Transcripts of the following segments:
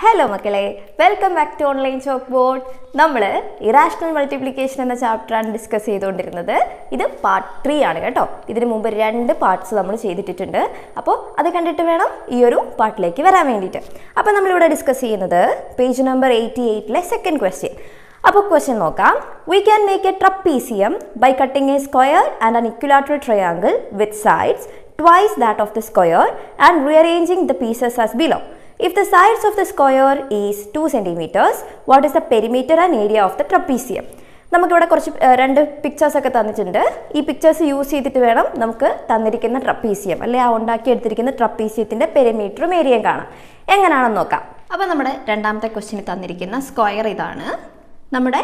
Hello മക്കളെ welcome back to online chalk board നമ്മൾ irrational multiplication എന്ന ചാപ്റ്ററാണ് ഡിസ്കസ് ചെയ്തുകൊണ്ടിരുന്നത് ഇത് പാർട്ട് ത്രീ ആണ് കേട്ടോ ഇതിന് മുമ്പ് രണ്ട് പാർട്സ് നമ്മൾ ചെയ്തിട്ടുണ്ട് അപ്പോൾ അത് കണ്ടിട്ട് വേണം ഈ ഒരു പാർട്ടിലേക്ക് വരാൻ വേണ്ടിയിട്ട് അപ്പോൾ നമ്മളിവിടെ ഡിസ്കസ് ചെയ്യുന്നത് പേജ് നമ്പർ എയ്റ്റി എയ്റ്റിലെ സെക്കൻഡ് ക്വസ്റ്റ്യൻ അപ്പോൾ ക്വസ്റ്റ്യൻ നോക്കാം we can make a trapezium by cutting a square and an equilateral triangle with sides twice that of the square and rearranging the pieces as below. If the sides of the square is 2 centimeters, what is the perimeter and area of the trapezium? നമുക്കിവിടെ കുറച്ച് ഏഹ്, രണ്ട് pictures ഒക്കെ തന്നിട്ടുണ്ട് ഈ pictures use ചെയ്തിട്ട് വേണം നമുക്ക് തന്നിരിക്കുന്ന ട്രപ്പീസിയം അല്ലെ ആ ഉണ്ടാക്കിയെടുത്തിരിക്കുന്ന ട്രപ്പീസിയത്തിൻ്റെ പെരിമീറ്ററും ഏരിയയും കാണാം എങ്ങനെയാണെന്ന് നോക്കാം അപ്പോൾ നമ്മുടെ രണ്ടാമത്തെ ക്വസ്റ്റിന് തന്നിരിക്കുന്ന സ്ക്വയർ ഇതാണ് നമ്മുടെ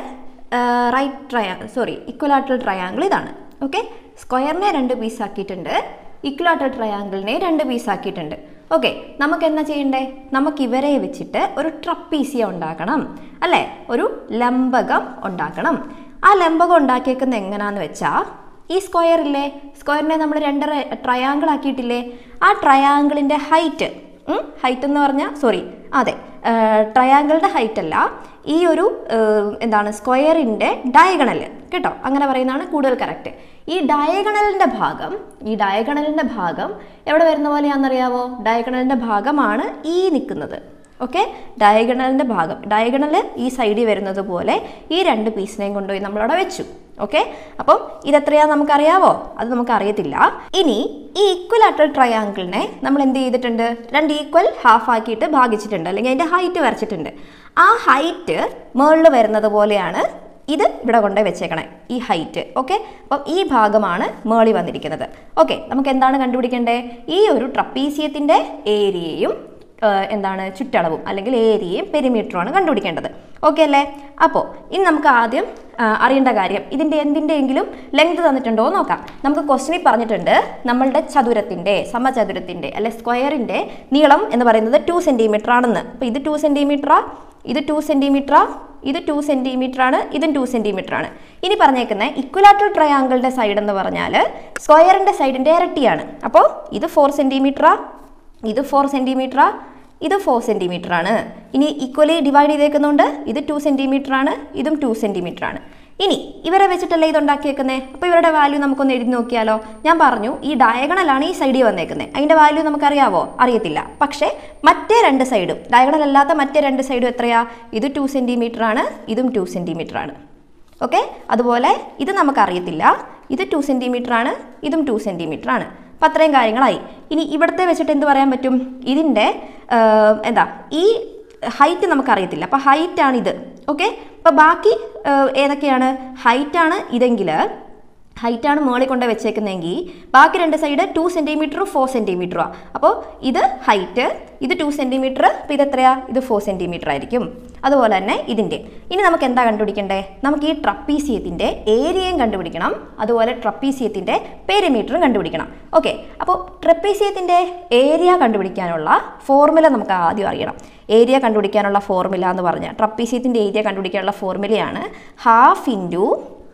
right triangle sorry equilateral triangle ഇതാണ് ഓക്കെ സ്ക്വയറിനെ രണ്ട് പീസ് ആക്കിയിട്ടുണ്ട് ഇക്വലാറ്റർ ട്രയാങ്കിളിനെ രണ്ട് പീസ് ആക്കിയിട്ടുണ്ട് ഓക്കെ നമുക്ക് എന്താ ചെയ്യണ്ടേ നമുക്ക് ഇവരെ വെച്ചിട്ട് ഒരു ട്രപ്പീസിയ ഉണ്ടാക്കണം അല്ലേ ഒരു ലംബകം ഉണ്ടാക്കണം ആ ലംബകം ഉണ്ടാക്കിയേക്കുന്നത് എങ്ങനെയാന്ന് വെച്ചാൽ ഈ സ്ക്വയർ ഇല്ലേ സ്ക്വയറിനെ നമ്മൾ രണ്ട് ട്രയാങ്കിൾ ആക്കിയിട്ടില്ലേ ആ ട്രയാങ്കിളിൻ്റെ ഹൈറ്റ് ഹൈറ്റ് എന്ന് പറഞ്ഞാൽ സോറി അതെ ട്രയാങ്കിളുടെ ഹൈറ്റ് അല്ല ഈ ഒരു ഏഹ്, എന്താണ് സ്ക്വയറിൻ്റെ ഡയഗണൽ കേട്ടോ അങ്ങനെ പറയുന്നതാണ് കൂടുതൽ കറക്റ്റ് ഈ ഡയഗണലിൻ്റെ ഭാഗം ഈ ഡയഗണലിൻ്റെ ഭാഗം എവിടെ വരുന്ന പോലെയാണെന്നറിയാവോ ഡയഗണലിൻ്റെ ഭാഗമാണ് ഈ നിൽക്കുന്നത് ഓക്കെ ഡയഗണലിൻ്റെ ഭാഗം ഡയഗണൽ ഈ സൈഡിൽ വരുന്നത് പോലെ ഈ രണ്ട് പീസിനെയും കൊണ്ടുപോയി നമ്മളവിടെ വെച്ചു ഓക്കെ അപ്പം ഇതെത്രയാ നമുക്കറിയാവോ അത് നമുക്ക് അറിയത്തില്ല ഇനി ഈ ഈക്വലാറ്ററൽ ട്രയാങ്കിളിനെ നമ്മൾ എന്ത് ചെയ്തിട്ടുണ്ട് രണ്ട് ഈക്വൽ ഹാഫ് ആക്കിയിട്ട് ഭാഗിച്ചിട്ടുണ്ട് അല്ലെങ്കിൽ അതിൻ്റെ ഹൈറ്റ് വരച്ചിട്ടുണ്ട് ആ ഹൈറ്റ് മുകളിൽ വരുന്നത് പോലെയാണ് ഇത് ഇവിടെ കൊണ്ടുപോയി വെച്ചേക്കണേ ഈ ഹൈറ്റ് ഓക്കെ അപ്പം ഈ ഭാഗമാണ് മേളി വന്നിരിക്കുന്നത് ഓക്കെ നമുക്ക് എന്താണ് കണ്ടുപിടിക്കേണ്ടത് ഈ ഒരു ട്രപ്പീസിയത്തിൻ്റെ ഏരിയയും ഏഹ് എന്താണ് ചുറ്റളവും അല്ലെങ്കിൽ ഏരിയയും പെരിമീറ്ററുമാണ് കണ്ടുപിടിക്കേണ്ടത് ഓക്കെ അല്ലേ അപ്പോൾ ഇനി നമുക്ക് ആദ്യം ആ, അറിയേണ്ട കാര്യം ഇതിൻ്റെ എന്തിൻ്റെയെങ്കിലും ലെങ്ത് തന്നിട്ടുണ്ടോ എന്ന് നോക്കാം നമുക്ക് ക്വസ്റ്റിനിൽ പറഞ്ഞിട്ടുണ്ട് നമ്മളുടെ ചതുരത്തിൻ്റെ സമചതുരത്തിൻ്റെ അല്ലെ സ്ക്വയറിൻ്റെ നീളം എന്ന് പറയുന്നത് ടു സെൻറ്റിമീറ്റർ ആണെന്ന് അപ്പോൾ ഇത് ടു സെൻറ്റിമീറ്ററാ ഇത് ടു സെൻറ്റിമീറ്ററാ ഇത് ടു സെൻറ്റിമീറ്റർ ആണ് ഇതും ടു സെൻറ്റിമീറ്റർ ആണ് ഇനി പറഞ്ഞേക്കുന്നത് ഇക്വലാറ്ററൽ ട്രയാങ്കിളിൻ്റെ സൈഡ് എന്ന് പറഞ്ഞാൽ സ്ക്വയറിൻ്റെ സൈഡിൻ്റെ ഇരട്ടിയാണ് അപ്പോൾ ഇത് ഫോർ സെൻറ്റിമീറ്ററാ ഇത് ഫോർ സെൻറ്റിമീറ്ററാ ഇത് ഫോർ സെൻറ്റിമീറ്റർ ആണ് ഇനി ഈക്വലി ഡിവൈഡ് ചെയ്തേക്കുന്നുണ്ട് ഇത് ടു സെൻറ്റിമീറ്റർ ആണ് ഇതും ടു സെൻറ്റിമീറ്റർ ആണ് ഇനി ഇവരെ വെച്ചിട്ടല്ലേ ഇത് ഉണ്ടാക്കിയേക്കുന്നത് അപ്പോൾ ഇവരുടെ വാല്യൂ നമുക്കൊന്ന് എഴുതി നോക്കിയാലോ ഞാൻ പറഞ്ഞു ഈ ഡയഗണലാണ് ഈ സൈഡിൽ വന്നേക്കുന്നത് അതിൻ്റെ വാല്യൂ നമുക്കറിയാവോ അറിയത്തില്ല പക്ഷേ മറ്റേ രണ്ട് സൈഡും ഡയഗണൽ അല്ലാത്ത മറ്റേ രണ്ട് സൈഡും എത്രയാ ഇത് ടു സെൻറ്റിമീറ്റർ ആണ് ഇതും ടു സെൻറ്റിമീറ്റർ ആണ് ഓക്കെ അതുപോലെ ഇത് നമുക്കറിയത്തില്ല ഇത് ടു സെൻറ്റിമീറ്റർ ആണ് ഇതും ടു സെൻറ്റിമീറ്റർ ആണ് അപ്പം അത്രയും കാര്യങ്ങളായി ഇനി ഇവിടുത്തെ വെച്ചിട്ട് എന്ത് പറയാൻ പറ്റും ഇതിൻ്റെ ആഹ്, എന്താ ഈ ഹൈറ്റ് നമുക്കറിയത്തില്ല അപ്പോൾ ഹൈറ്റാണ് ഇത് ഓക്കെ അപ്പോൾ ബാക്കി ആഹ്, ഏതൊക്കെയാണ് ഹൈറ്റാണ് ഇതെങ്കിൽ ഹൈറ്റാണ് മുകളിൽ കൊണ്ട് വെച്ചേക്കുന്നതെങ്കിൽ ബാക്കി രണ്ട് സൈഡ് ടു സെൻറ്റിമീറ്ററും ഫോർ സെൻറ്റിമീറ്ററും അപ്പോൾ ഇത് ഹൈറ്റ് ഇത് ടു സെൻറ്റിമീറ്റർ അപ്പോൾ ഇത് എത്രയാ ഇത് ഫോർ സെൻറ്റിമീറ്റർ ആയിരിക്കും അതുപോലെ തന്നെ ഇതിൻ്റെ ഇനി നമുക്ക് എന്താ കണ്ടുപിടിക്കണ്ടേ നമുക്ക് ഈ ട്രപ്പീസിയത്തിൻ്റെ ഏരിയയും കണ്ടുപിടിക്കണം അതുപോലെ ട്രപ്പീസിയത്തിൻ്റെ പെരിമീറ്ററും കണ്ടുപിടിക്കണം ഓക്കെ അപ്പോൾ ട്രപ്പീസിയത്തിൻ്റെ ഏരിയ കണ്ടുപിടിക്കാനുള്ള ഫോർമുല നമുക്ക് ആദ്യം അറിയണം ഏരിയ കണ്ടുപിടിക്കാനുള്ള ഫോർമുല എന്ന് പറഞ്ഞാൽ ട്രപ്പീസിയത്തിൻ്റെ ഏരിയ കണ്ടുപിടിക്കാനുള്ള ഫോർമുലയാണ് half into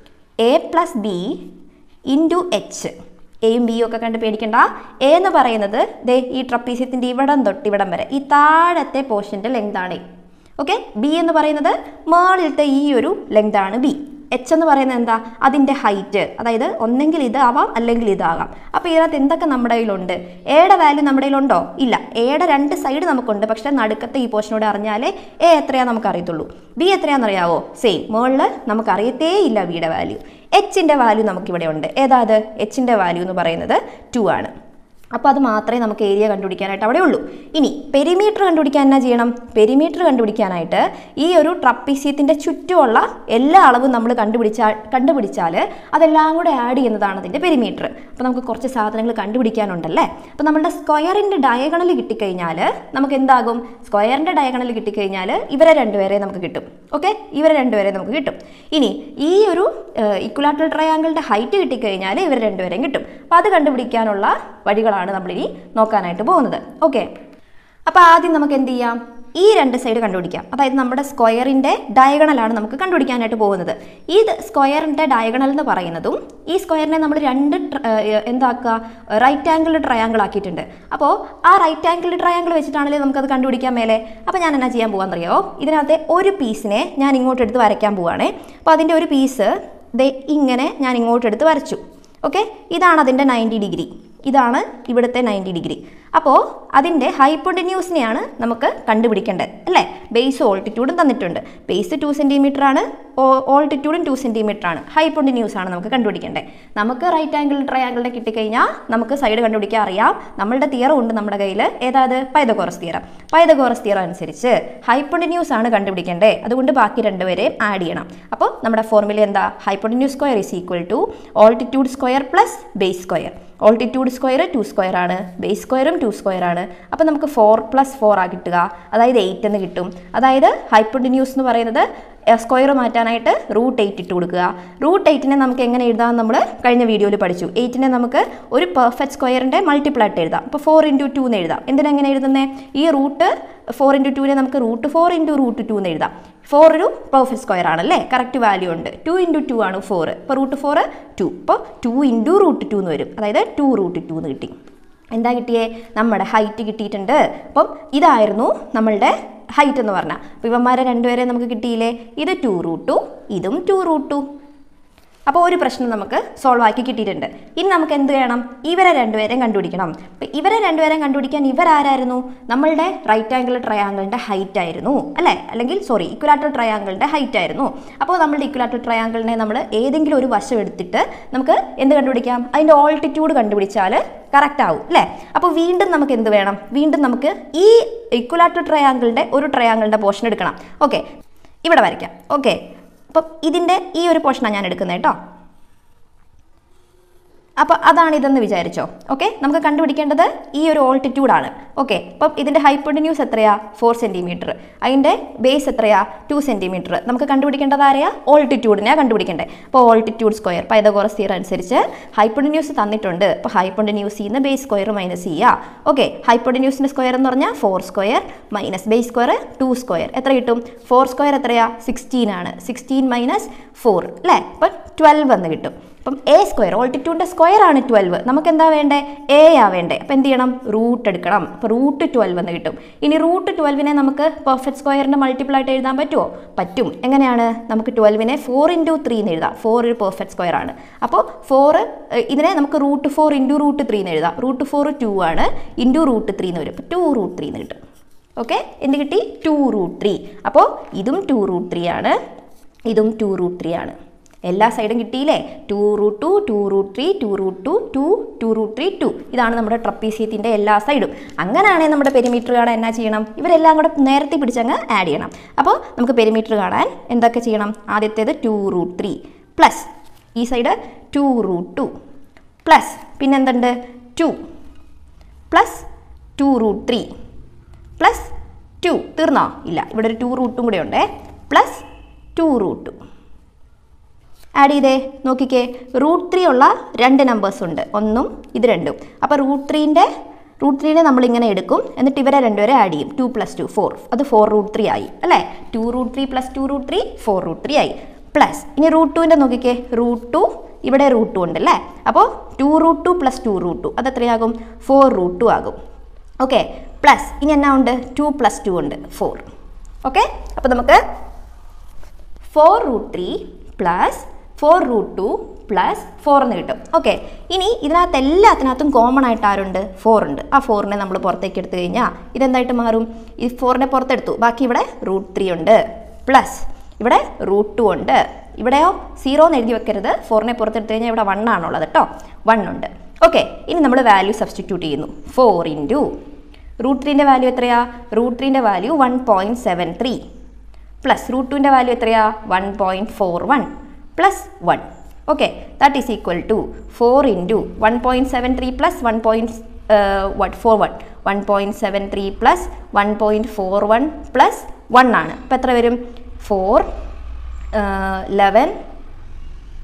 A plus B into H എയും ബിയും ഒക്കെ കണ്ട് പേടിക്കണ്ട എ എന്ന് പറയുന്നത് ദേ ഈ ട്രപ്പീസ്യത്തിൻ്റെ ഇവിടം തൊട്ട് ഇവിടം വരെ ഈ താഴത്തെ പോർഷൻ്റെ ലെങ്താണ് ഓക്കെ ബി എന്ന് പറയുന്നത് മുകളിലത്തെ ഈ ഒരു ലെങ്താണ് ബി എച്ച് എന്ന് പറയുന്നത് എന്താ അതിൻ്റെ ഹൈറ്റ് അതായത് ഒന്നെങ്കിൽ ഇതാവാം അല്ലെങ്കിൽ ഇതാകാം അപ്പോൾ ഇതിനകത്ത് എന്തൊക്കെ നമ്മുടെ കയ്യിലുണ്ട് എയുടെ വാല്യൂ നമ്മുടെ കയ്യിലുണ്ടോ ഇല്ല എയുടെ രണ്ട് സൈഡ് നമുക്കുണ്ട് പക്ഷേ നടുക്കത്തെ ഈ പോർഷനോട് അറിഞ്ഞാലേ എ എത്രയാണെന്ന് നമുക്ക് അറിയത്തുള്ളൂ ബി എത്രയാണെന്നറിയാവോ സെയിം മുകളിൽ നമുക്ക് അറിയത്തേ ഇല്ല ബിയുടെ വാല്യൂ എച്ചിൻ്റെ വാല്യൂ നമുക്കിവിടെ ഉണ്ട് ഏതാ അത് എച്ചിൻ്റെ വാല്യൂ എന്ന് പറയുന്നത് ടു ആണ് അപ്പോൾ അത് മാത്രമേ നമുക്ക് ഏരിയ കണ്ടുപിടിക്കാനായിട്ട് അവിടെ ഉള്ളൂ ഇനി പെരിമീറ്റർ കണ്ടുപിടിക്കാൻ എന്നാ ചെയ്യണം പെരിമീറ്റർ കണ്ടുപിടിക്കാനായിട്ട് ഈ ഒരു ട്രപ്പീസ്യത്തിൻ്റെ ചുറ്റുമുള്ള എല്ലാ അളവും നമ്മൾ കണ്ടുപിടിച്ചാൽ കണ്ടുപിടിച്ചാൽ അതെല്ലാം കൂടെ ആഡ് ചെയ്യുന്നതാണ് അതിൻ്റെ പെരിമീറ്റർ അപ്പോൾ നമുക്ക് കുറച്ച് സാധനങ്ങൾ കണ്ടുപിടിക്കാനുണ്ടല്ലേ അപ്പോൾ നമ്മുടെ സ്ക്വയറിൻ്റെ ഡയഗണൽ കിട്ടിക്കഴിഞ്ഞാൽ നമുക്ക് എന്താകും സ്ക്വയറിൻ്റെ ഡയഗണൽ കിട്ടിക്കഴിഞ്ഞാൽ ഇവരെ രണ്ടുപേരെ നമുക്ക് കിട്ടും ഓക്കെ ഇവരെ രണ്ടുപേരെ നമുക്ക് കിട്ടും ഇനി ഈ ഒരു ഇക്വലാറ്ററൽ ട്രയാങ്കിളിൻ്റെ ഹൈറ്റ് കിട്ടിക്കഴിഞ്ഞാൽ ഇവർ രണ്ടുപേരെയും കിട്ടും അപ്പോൾ അത് കണ്ടുപിടിക്കാനുള്ള വഴികളാണ് നമ്മളിനി നോക്കാനായിട്ട് പോകുന്നത് ഓക്കെ അപ്പോൾ ആദ്യം നമുക്ക് എന്ത് ചെയ്യാം ഈ രണ്ട് സൈഡ് കണ്ടുപിടിക്കാം അതായത് നമ്മുടെ സ്ക്വയറിൻ്റെ ഡയഗണലാണ് നമുക്ക് കണ്ടുപിടിക്കാനായിട്ട് പോകുന്നത് ഈ സ്ക്വയറിൻ്റെ ഡയഗണൽ എന്ന് പറയുന്നതും ഈ സ്ക്വയറിനെ നമ്മൾ രണ്ട് ട്ര- ഏർ എന്താക്കുക റൈറ്റ് ആംഗിൾ ട്രയാങ്കിൾ ആക്കിയിട്ടുണ്ട് അപ്പോൾ ആ റൈറ്റ് ആംഗിൾ ട്രയാങ്കിൾ വെച്ചിട്ടാണെങ്കിലും നമുക്കത് കണ്ടുപിടിക്കാൻ മേലെ അപ്പോൾ ഞാൻ എന്നാ ചെയ്യാൻ പോകാമെന്നറിയോ ഇതിനകത്തെ ഒരു പീസിനെ ഞാൻ ഇങ്ങോട്ട് എടുത്ത് വരയ്ക്കാൻ പോവുകയാണേ അപ്പോൾ അതിൻ്റെ ഒരു പീസ് ദേ ഇങ്ങനെ ഞാൻ ഇങ്ങോട്ട് എടുത്ത് വരച്ചു ഓക്കെ ഇതാണ് അതിൻ്റെ നയൻറ്റി ഡിഗ്രി ഇതാണ് ഇവിടുത്തെ നയൻറ്റി ഡിഗ്രി അപ്പോൾ അതിൻ്റെ ഹൈപ്പൊണ്ടിന്യൂസിനെയാണ് നമുക്ക് കണ്ടുപിടിക്കേണ്ടത് അല്ലേ ബേസ് ഓൾട്ടിറ്റ്യൂഡും തന്നിട്ടുണ്ട് ബേസ് ടു സെൻറ്റിമീറ്റർ ആണ് ഓൾട്ടിറ്റ്യൂഡും ടു സെൻറ്റിമീറ്റർ ആണ് ഹൈപ്പൊണ്ടിന്യൂസ് ആണ് നമുക്ക് കണ്ടുപിടിക്കേണ്ടത് നമുക്ക് റൈറ്റ് ആംഗിൾ ട്രയാംഗിളിനെ കിട്ടിക്കഴിഞ്ഞാൽ നമുക്ക് സൈഡ് കണ്ടുപിടിക്കാൻ അറിയാം നമ്മളുടെ തിയറം ഉണ്ട് നമ്മുടെ കയ്യിൽ ഏതാത് പൈതകോറസ് തിയറം പൈതകോറസ് തിയറം അനുസരിച്ച് ഹൈപ്പൊണ്ടിന്യൂസ് ആണ് കണ്ടുപിടിക്കേണ്ടത് അതുകൊണ്ട് ബാക്കി രണ്ടുപേരെയും ആഡ് ചെയ്യണം അപ്പോൾ നമ്മുടെ ഫോർമുല എന്താ hypotenuse square is equal to altitude square plus base square altitude square two square ആണ് ബേസ് സ്ക്വയറും ടു സ്ക്വയർ ആണ് അപ്പോൾ നമുക്ക് ഫോർ പ്ലസ് ഫോർ ആ കിട്ടുക അതായത് എയ്റ്റ് എന്ന് കിട്ടും അതായത് ഹൈപ്പൊണ്ടിന്യൂസ് എന്ന് പറയുന്നത് സ്ക്വയർ മാറ്റാനായിട്ട് റൂട്ട് എയ്റ്റ് ഇട്ട് കൊടുക്കുക റൂട്ട് എയ്റ്റിനെ നമുക്ക് എങ്ങനെ എഴുതാം നമ്മൾ കഴിഞ്ഞ വീഡിയോയിൽ പഠിച്ചു എയ്റ്റിനെ നമുക്ക് ഒരു പെർഫെക്റ്റ് സ്ക്വയറിൻ്റെ മൾട്ടിപ്പിൾ ആയിട്ട് എഴുതാം അപ്പോൾ ഫോർ ഇൻറ്റു ടു എന്ന് എഴുതാം എന്തിനെങ്ങനെ എഴുതുന്നത് ഈ റൂട്ട് ഫോർ ഇൻറ്റു ടുവിനെ നമുക്ക് root four into root two എന്ന് എഴുതാം ഫോർ ഒരു പെർഫെക്റ്റ് സ്ക്വയർ ആണല്ലേ കറക്റ്റ് വാല്യൂ ഉണ്ട് ടു ഇൻറ്റു ടു ആണ് ഫോർ ഇപ്പോൾ റൂട്ട് ഫോർ ടു അപ്പോൾ ടു ഇൻറ്റു റൂട്ട് ടു എന്ന് വരും അതായത് ടു റൂട്ട് ടു എന്ന് കിട്ടി എന്താ കിട്ടിയേ നമ്മുടെ ഹൈറ്റ് കിട്ടിയിട്ടുണ്ട് അപ്പം ഇതായിരുന്നു നമ്മളുടെ ഹൈറ്റ് എന്ന് പറഞ്ഞാൽ അപ്പോൾ ഇവന്മാരെ രണ്ടുപേരെ നമുക്ക് കിട്ടിയില്ലേ ഇത് ടു റൂട്ട് ടു ഇതും ടു റൂട്ട് ടു അപ്പോൾ ഒരു പ്രശ്നം നമുക്ക് സോൾവ് ആക്കി കിട്ടിയിട്ടുണ്ട് ഇനി നമുക്ക് എന്ത് വേണം ഇവരെ രണ്ടുപേരെയും കണ്ടുപിടിക്കണം അപ്പോൾ ഇവരെ രണ്ടുപേരെയും കണ്ടുപിടിക്കാൻ ഇവരാരായിരുന്നു നമ്മളുടെ റൈറ്റ് ആംഗിൾ ട്രയാങ്കിളിൻ്റെ ഹൈറ്റ് ആയിരുന്നു അല്ലേ അല്ലെങ്കിൽ സോറി ഇക്വലാറ്റർ ട്രയാങ്കിളിൻ്റെ ഹൈറ്റ് ആയിരുന്നു അപ്പോൾ നമ്മളുടെ ഇക്വലാറ്റർ ട്രയാങ്കിളിനെ നമ്മൾ ഏതെങ്കിലും ഒരു വശം എടുത്തിട്ട് നമുക്ക് എന്ത് കണ്ടുപിടിക്കാം അതിൻ്റെ ഓൾട്ടിറ്റ്യൂഡ് കണ്ടുപിടിച്ചാൽ കറക്റ്റ് ആവും അല്ലേ അപ്പോൾ വീണ്ടും നമുക്ക് എന്ത് വേണം വീണ്ടും നമുക്ക് ഈ ഇക്വലാറ്റർ ട്രയാങ്കിളിൻ്റെ ഒരു ട്രയാങ്കിളിൻ്റെ പോർഷൻ എടുക്കണം ഓക്കെ ഇവിടെ വരയ്ക്കാം ഓക്കെ അപ്പം ഇതിൻ്റെ ഈ ഒരു പോർഷനാണ് ഞാൻ എടുക്കുന്നത് കേട്ടോ അപ്പോൾ അതാണ് ഇതെന്ന് വിചാരിച്ചോ ഓക്കെ നമുക്ക് കണ്ടുപിടിക്കേണ്ടത് ഈ ഒരു ഓൾട്ടിറ്റ്യൂഡാണ് ഓക്കെ അപ്പം ഇതിൻ്റെ ഹൈപ്പൊണ്ടിന്യൂസ് എത്രയാ ഫോർ സെൻറ്റിമീറ്റർ അതിൻ്റെ ബേസ് എത്രയാ ടു സെൻറ്റിമീറ്റർ നമുക്ക് കണ്ടുപിടിക്കേണ്ടത് ആരെയാ ഓൾട്ടിറ്റ്യൂഡിനെയാണ് കണ്ടുപിടിക്കേണ്ടത് അപ്പോൾ ഓൾട്ടിറ്റ്യൂഡ് സ്ക്വയർ പൈതഗോറസ് തിയർ അനുസരിച്ച് ഹൈപ്പൊണ്ടിന്യൂസ് തന്നിട്ടുണ്ട് അപ്പോൾ ഹൈപ്പൊണ്ടിന്യൂസിൽ നിന്ന് ബേസ് സ്ക്വയർ മൈനസ് ചെയ്യുക ഓക്കെ ഹൈപ്പൊണ്ടിന്യൂസിൻ്റെ സ്ക്വയർ എന്ന് പറഞ്ഞാൽ four square minus base square two square എത്ര കിട്ടും ഫോർ സ്ക്വയർ എത്രയാ സിക്സ്റ്റീൻ ആണ് സിക്സ്റ്റീൻ മൈനസ് ഫോർ അല്ലേ അപ്പം ട്വൽവ് എന്ന് കിട്ടും അപ്പം എ സ്ക്വയർ ഓൾട്ടിറ്റ്യൂഡിൻ്റെ സ്ക്വയർ ആണ് ട്വൽവ് നമുക്ക് എന്താ വേണ്ടേ എ ആ വേണ്ടേ അപ്പം എന്ത് ചെയ്യണം റൂട്ട് എടുക്കണം അപ്പോൾ റൂട്ട് ട്വൽവ് എന്ന് കിട്ടും ഇനി റൂട്ട് ട്വൽവിനെ നമുക്ക് പെർഫെക്റ്റ് സ്ക്വയറിൻ്റെ മൾട്ടിപ്പിൾ ആയിട്ട് എഴുതാൻ പറ്റുമോ പറ്റും എങ്ങനെയാണ് നമുക്ക് ട്വൽവിനെ ഫോർ ഇൻറ്റു ത്രീ എന്ന് എഴുതാം ഫോർ ഒരു പെർഫെക്റ്റ് സ്ക്വയർ ആണ് അപ്പോൾ ഫോർ ഇതിനെ നമുക്ക് root four into root three എന്ന് എഴുതാം റൂട്ട് ഫോർ ടു ആണ് ഇൻറ്റു റൂട്ട് ത്രീ എന്ന് വരും അപ്പോൾ ടു റൂട്ട് ത്രീ എന്ന് കിട്ടും ഓക്കെ എന്ത് കിട്ടി ടു റൂട്ട് ത്രീ അപ്പോൾ ഇതും ടു റൂട്ട് ത്രീ ആണ് ഇതും ടു റൂട്ട് ത്രീ ആണ് എല്ലാ സൈഡും കിട്ടിയില്ലേ two root two two root three two root two two two root three two ഇതാണ് നമ്മുടെ ട്രപ്പീസിയത്തിൻ്റെ എല്ലാ സൈഡും അങ്ങനെയാണെങ്കിൽ നമ്മുടെ പെരിമീറ്റർ കാണാൻ എന്നാ ചെയ്യണം ഇവരെല്ലാം കൂടെ നേരത്തെ പിടിച്ചങ്ങ് ആഡ് ചെയ്യണം അപ്പോൾ നമുക്ക് പെരിമീറ്റർ കാണാൻ എന്തൊക്കെ ചെയ്യണം ആദ്യത്തേത് ടു റൂട്ട് ത്രീ പ്ലസ് ഈ side two root two plus പിന്നെന്തുണ്ട് two plus two root three plus two തീർന്നോ ഇല്ല ഇവിടെ ഒരു ടു റൂട്ടും കൂടെ ഉണ്ടേ plus two root two add ചെയ്തേ നോക്കിക്കേ റൂട്ട് ത്രീ ഉള്ള രണ്ട് നമ്പേഴ്സ് ഉണ്ട് ഒന്നും ഇത് രണ്ടും അപ്പോൾ റൂട്ട് ത്രീൻ്റെ റൂട്ട് ത്രീനെ നമ്മൾ ഇങ്ങനെ എടുക്കും എന്നിട്ട് ഇവരെ രണ്ടുപേരെ ആഡ് ചെയ്യും ടു പ്ലസ് ടു ഫോർ അത് ഫോർ റൂട്ട് ത്രീ ആയി അല്ലേ two root three plus two root three four root three ആയി പ്ലസ് ഇനി റൂട്ട് ടുവിൻ്റെ നോക്കിക്കേ റൂട്ട് ടു ഇവിടെ റൂട്ട് ടു ഉണ്ട് അല്ലേ അപ്പോൾ two root two plus two root two അത് എത്രയാകും ഫോർ റൂട്ട് ടു ആകും ഓക്കെ പ്ലസ് ഇനി എന്നാ ഉണ്ട് ടു പ്ലസ് ടു ഉണ്ട് ഫോർ ഓക്കെ അപ്പോൾ നമുക്ക് four root three plus four root two plus four എന്ന് കിട്ടും ഓക്കെ ഇനി ഇതിനകത്ത് എല്ലാത്തിനകത്തും കോമൺ ആയിട്ട് ആരുണ്ട് ഫോർ ഉണ്ട് ആ ഫോറിനെ നമ്മൾ പുറത്തേക്ക് എടുത്തു കഴിഞ്ഞാൽ ഇതെന്തായിട്ട് മാറും ഈ ഫോറിനെ പുറത്തെടുത്തു ബാക്കി ഇവിടെ റൂട്ട് ത്രീ ഉണ്ട് പ്ലസ് ഇവിടെ റൂട്ട് ടു ഉണ്ട് ഇവിടെയോ സീറോ എന്ന് എഴുതി വെക്കരുത് ഫോറിനെ പുറത്തെടുത്തു കഴിഞ്ഞാൽ ഇവിടെ വൺ ആണുള്ളത് കേട്ടോ വൺ ഉണ്ട് ഓക്കെ ഇനി നമ്മൾ വാല്യൂ സബ്സ്റ്റിറ്റ്യൂട്ട് ചെയ്യുന്നു ഫോർ ഇൻറ്റു റൂട്ട് ത്രീൻ്റെ വാല്യൂ എത്രയാ റൂട്ട് ത്രീൻ്റെ value one point seven three plus root ടുവിൻ്റെ വാല്യൂ എത്രയാ one point four one plus one okay that is equal to four into one point seven three plus one point what four one one point seven three plus one point four one plus one ആണ് അപ്പോൾ എത്ര വരും four eleven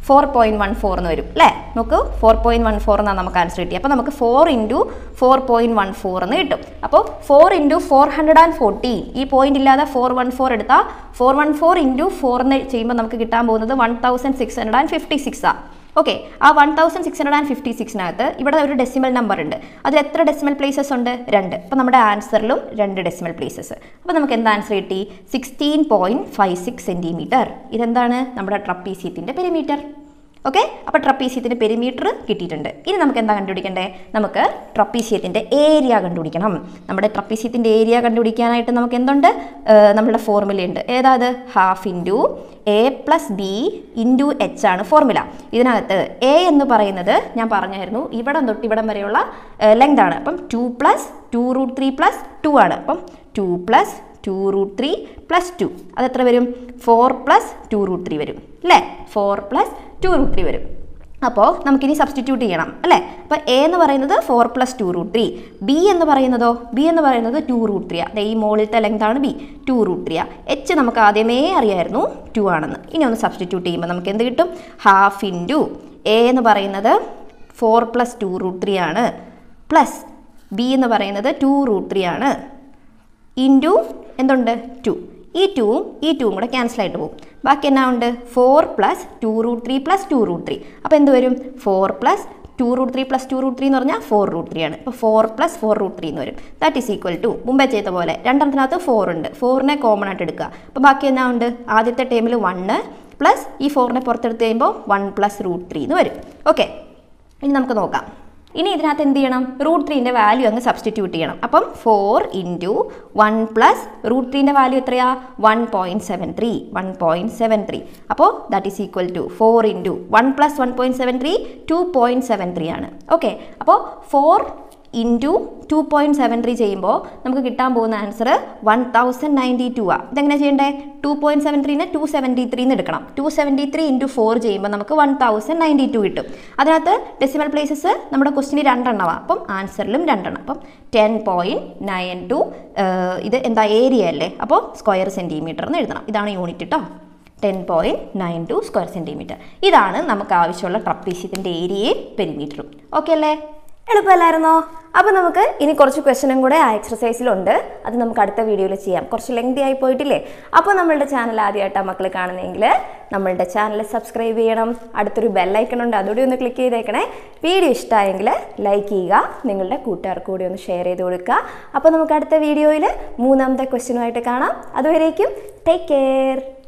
four point one four എന്ന് വരും അല്ലേ നോക്കൂ four point one four എന്നാണ് നമുക്ക് ആൻസർ കിട്ടി അപ്പോൾ നമുക്ക് four into four point one four എന്ന് കിട്ടും അപ്പോൾ four into four hundred and fourteen ഈ പോയിന്റ് ഇല്ലാതെ ഫോർ വൺ ഫോർ എടുത്താൽ four one four into four എന്ന് ചെയ്യുമ്പോൾ നമുക്ക് കിട്ടാൻ പോകുന്നത് one thousand six hundred and fifty സിക്സാണ് ഓക്കെ ആ one thousand six hundred and fifty സിക്സിനകത്ത് ഇവിടെ ഒരു ഡെസിമൽ നമ്പർ ഉണ്ട് അതിൽ എത്ര ഡെസിമൽ പ്ലേസസ് ഉണ്ട് രണ്ട് അപ്പോൾ നമ്മുടെ ആൻസറിലും രണ്ട് ഡെസിമൽ പ്ലേസസ് അപ്പോൾ നമുക്ക് എന്താ ആൻസർ കിട്ടി sixteen point five six centimetre ഇതെന്താണ് നമ്മുടെ ട്രപ്പീസിയത്തിൻ്റെ പെരിമീറ്റർ ഓക്കെ അപ്പോൾ ട്രപ്പീസിയത്തിൻ്റെ പെരിമീറ്റർ കിട്ടിയിട്ടുണ്ട് ഇനി നമുക്ക് എന്താ കണ്ടുപിടിക്കണ്ടേ നമുക്ക് ട്രപ്പീസിയത്തിൻ്റെ ഏരിയ കണ്ടുപിടിക്കണം നമ്മുടെ ട്രപ്പീസിയത്തിൻ്റെ ഏരിയ കണ്ടുപിടിക്കാനായിട്ട് നമുക്ക് എന്തുണ്ട് ഏഹ് നമ്മുടെ ഫോർമുലയുണ്ട് ഏതാത് half into A plus B into H ആണ് ഫോർമുല ഇതിനകത്ത് എ എന്ന് പറയുന്നത് ഞാൻ പറഞ്ഞായിരുന്നു ഇവിടം തൊട്ട് ഇവിടം വരെയുള്ള ലെങ്ത് ആണ് അപ്പം two plus two root three plus two ആണ് അപ്പം two plus two root three plus two അത് എത്ര വരും four plus two root three വരും അല്ലേ four plus two root three വരും അപ്പോൾ നമുക്കിനി സബ്സ്റ്റിറ്റ്യൂട്ട് ചെയ്യണം അല്ലേ അപ്പോൾ എ എന്ന് പറയുന്നത് four plus two root three B എന്ന് പറയുന്നതോ ബി എന്ന് പറയുന്നത് ടു റൂട്ട് ത്രീ അതെ ഈ മുകളിലത്തെ ലെങ്ത് ആണ് B two root three H നമുക്ക് ആദ്യമേ അറിയായിരുന്നു ടു ആണെന്ന് ഇനി ഒന്ന് സബ്സ്റ്റിറ്റ്യൂട്ട് ചെയ്യുമ്പോൾ നമുക്ക് എന്ത് കിട്ടും ഹാഫ് ഇൻറ്റു എ എന്ന് പറയുന്നത് four plus two root three ആണ് പ്ലസ് ബി എന്ന് പറയുന്നത് ടു റൂട്ട് ത്രീ ആണ് ഇൻറ്റു എന്തുണ്ട് ടു ഈ ടൂവും ഈ ടൂവും കൂടെ ക്യാൻസൽ ആയിട്ട് പോകും ബാക്കി എന്നാ ഉണ്ട് four plus two root three plus two root three അപ്പോൾ എന്ത് വരും four plus two root three plus two root three എന്ന് പറഞ്ഞാൽ ഫോർ റൂട്ട് ത്രീ ആണ് അപ്പോൾ four plus four root three എന്ന് വരും ദാറ്റ് ഈസ് ഈക്വൽ ടു മുമ്പേ ചെയ്ത പോലെ രണ്ടെണ്ണത്തിനകത്ത് ഫോർ ഉണ്ട് ഫോറിനെ കോമൺ ആയിട്ട് എടുക്കുക അപ്പോൾ ബാക്കി എന്നാ ഉണ്ട് ആദ്യത്തെ ടൈമിൽ വണ്ണ് പ്ലസ് ഈ ഫോറിനെ പുറത്തെടുത്ത് കഴിയുമ്പോൾ വൺ പ്ലസ് റൂട്ട് ത്രീ എന്ന് വരും ഓക്കെ ഇനി നമുക്ക് നോക്കാം ഇനി ഇതിനകത്ത് എന്ത് ചെയ്യണം റൂട്ട് ത്രീൻ്റെ വാല്യൂ അങ്ങ് സബ്സ്റ്റിറ്റ്യൂട്ട് ചെയ്യണം അപ്പം four into one plus root ത്രീൻ്റെ വാല്യൂ എത്രയാ one point seven three one point seven three അപ്പോൾ that is equal to four into one plus one point seven three two point seven three ആണ് okay അപ്പോൾ four into two point seven three ചെയ്യുമ്പോൾ നമുക്ക് കിട്ടാൻ പോകുന്ന answer one thousand ninety two ആ ഇതെങ്ങനെ ചെയ്യണ്ടേ ടു പോയിൻറ്റ് സെവൻ ത്രീനെ ടു സെവൻറ്റി ത്രീന്ന് എടുക്കണം two seventy three into four ചെയ്യുമ്പോൾ നമുക്ക് വൺ തൗസൻഡ് നയൻറ്റി ടു കിട്ടും അതിനകത്ത് ഡെസിമൽ പ്ലേസസ് നമ്മുടെ ക്വസ്റ്റിന് രണ്ടെണ്ണമാണ് അപ്പം ആൻസറിലും രണ്ടെണ്ണം അപ്പം ടെൻ പോയിൻറ്റ് നയൻ ടു ഇത് എന്താ ഏരിയ അല്ലേ അപ്പോൾ സ്ക്വയർ സെൻറ്റിമീറ്റർ എന്ന് എഴുതണം ഇതാണ് യൂണിറ്റ് കേട്ടോ ten point nine two square centimetre ഇതാണ് നമുക്ക് ആവശ്യമുള്ള ട്രപ്പീഷ്യത്തിൻ്റെ ഏരിയയും പെരിമീറ്ററും ഓക്കെ അല്ലേ എളുപ്പമല്ലായിരുന്നോ അപ്പോൾ നമുക്ക് ഇനി കുറച്ച് ക്വസ്റ്റനും കൂടെ ആ എക്സസൈസിലുണ്ട് അത് നമുക്ക് അടുത്ത വീഡിയോയിൽ ചെയ്യാം കുറച്ച് ലെങ്തി ആയി പോയിട്ടില്ലേ അപ്പോൾ നമ്മളുടെ ചാനൽ ആദ്യമായിട്ടാണ് മക്കൾ കാണുന്നതെങ്കിൽ നമ്മളുടെ ചാനൽ സബ്സ്ക്രൈബ് ചെയ്യണം അടുത്തൊരു ബെല്ലൈക്കൺ ഉണ്ട് അതുകൂടി ഒന്ന് ക്ലിക്ക് ചെയ്തേക്കണേ വീഡിയോ ഇഷ്ടമായെങ്കിൽ ലൈക്ക് ചെയ്യുക നിങ്ങളുടെ കൂട്ടുകാർക്ക് കൂടി ഒന്ന് ഷെയർ ചെയ്ത് കൊടുക്കുക അപ്പോൾ നമുക്ക് അടുത്ത വീഡിയോയിൽ മൂന്നാമത്തെ ക്വസ്റ്റ്യനുമായിട്ട് കാണാം അതുവരേക്കും ടേക്ക് കെയർ